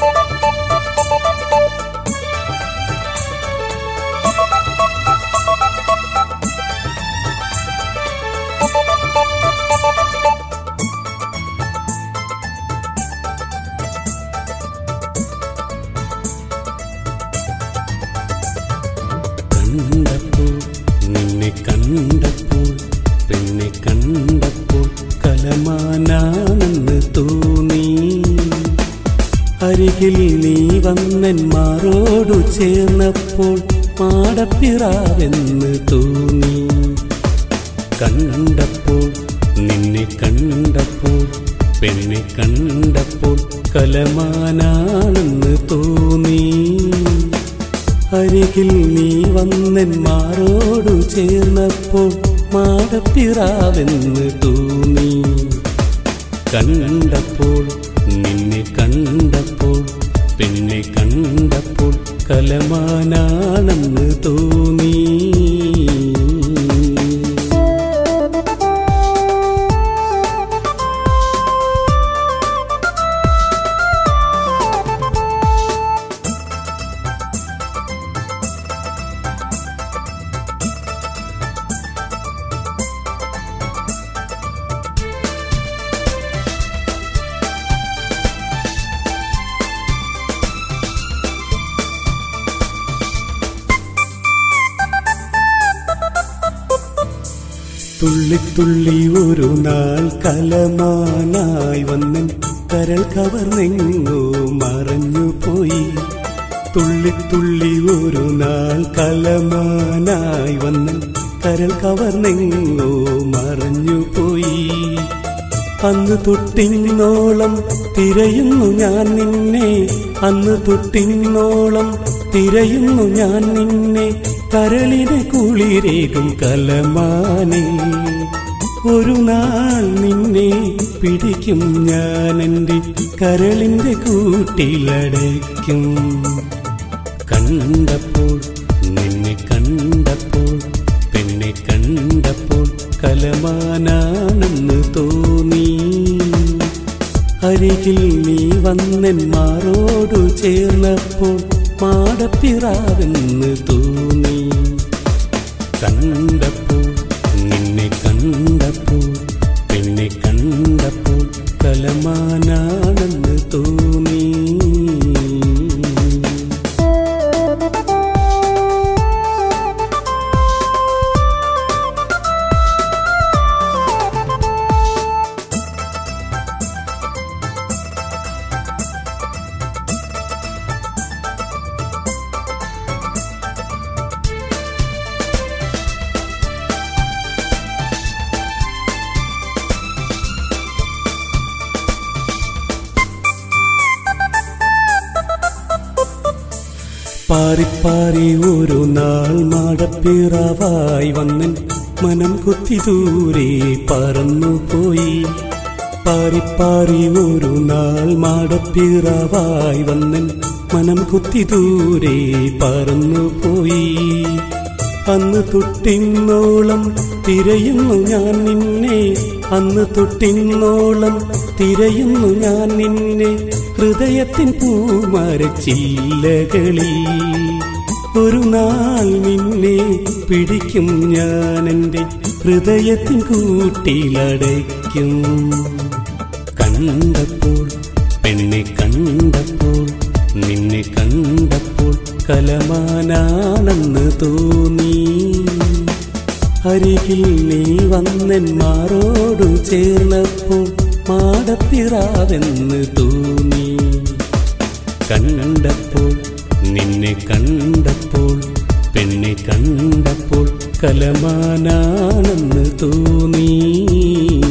കണ്ടപ്പോൾ നിന്നെ കണ്ടപ്പോൾ പെണ്ണെ കണ്ടപ്പോൾ കലമാനാണെന്ന് തോന്നി അരികിൽ നീ വന്നൻ മാറോടു ചേർന്നപ്പോൾ മാടപ്പിറാവെന്ന് തോന്നി കണ്ടപ്പോൾ നിന്നെ കണ്ടപ്പോൾ പെണ്ണെ കണ്ടപ്പോൾ കലമാനാണെന്ന് തോന്നി അരികിൽ നീ വന്നൻ മാറോടു ചേർന്നപ്പോൾ മാടപ്പിറാവെന്ന് തോന്നി കണ്ടപ്പോൾ നിന്നെ കണ്ടപ്പോൾ പിന്നെ കണ്ടപ്പോൾ കലമാനാണെന്ന് തോന്നി തുള്ളിത്തുള്ളി ഒരു നാൾ കലമാനായി വന്നൻ കരൾ കവർന്നെങ്ങോ മറഞ്ഞു പോയി തുള്ളിത്തുള്ളി ഒരു നാൾ കലമാനായി വന്നൻ കരൾ കവർന്നെങ്ങോ മറഞ്ഞു പോയി അന്ന് തൊട്ടിന്നോളം തിരയുന്നു ഞാൻ നിന്നെ അന്ന് തൊട്ടിന്നോളം തിരയുന്നു ഞാൻ നിന്നെ കരളിനെ കുളിരേകും കലമാനെ ഒരു നാൾ നിന്നെ പിടിക്കും ഞാൻ എൻ്റെ കരളിൻ്റെ കൂട്ടിലടയ്ക്കും കണ്ടപ്പോൾ നിന്നെ കണ്ടപ്പോൾ പെണ്ണെ കണ്ടപ്പോൾ കലമാനാണെന്ന് തോന്നി അരികിൽ നീ വന്നൻ മാറോടു ചേർന്നപ്പോൾ മാടപ്പിറാവെന്ന് തോന്നി കണ്ടപ്പോൾ നിന്നെ കണ്ടപ്പോൾ പെണ്ണെ കണ്ടപ്പോൾ കലമാനാണെന്ന് തോന്നി പാറിപ്പാറി ഒരു നാൾ മാടപ്പിറാവായി വന്നൻ മനം കുത്തി ദൂരെ പറന്നുപോയി പാറിപ്പാറി ഒരു നാൾ മാടപ്പിറാവായി വന്നൻ മനം കുത്തി ദൂരെ പറന്നുപോയി അന്ന് തൊട്ടിന്നോളം തിരയുന്നു ഞാൻ നിന്നെ അന്ന് തൊട്ടിന്നോളം തിരയുന്നു ഞാൻ നിന്നെ ഹൃദയത്തിൻ പൂമരച്ചില്ലകളിൽ ഒരു നാൾ നിന്നെ പിടിക്കും ഞാൻ എൻ്റെ ഹൃദയത്തിൻ കൂട്ടിലടയ്ക്കും കണ്ടപ്പോൾ പെണ്ണെ കണ്ടപ്പോൾ നിന്നെ കണ്ടപ്പോൾ കലമാനാണെന്ന് തോന്നി അരികിൽ നീ വന്നൻ മാറോടു ചേർന്നപ്പോൾ മാടപ്പിറാവെന്ന് തോന്നി കണ്ടപ്പോൾ നിന്നെ കണ്ടപ്പോൾ പെണ്ണെ കണ്ടപ്പോൾ കലമാനാണെന്ന് തോന്നി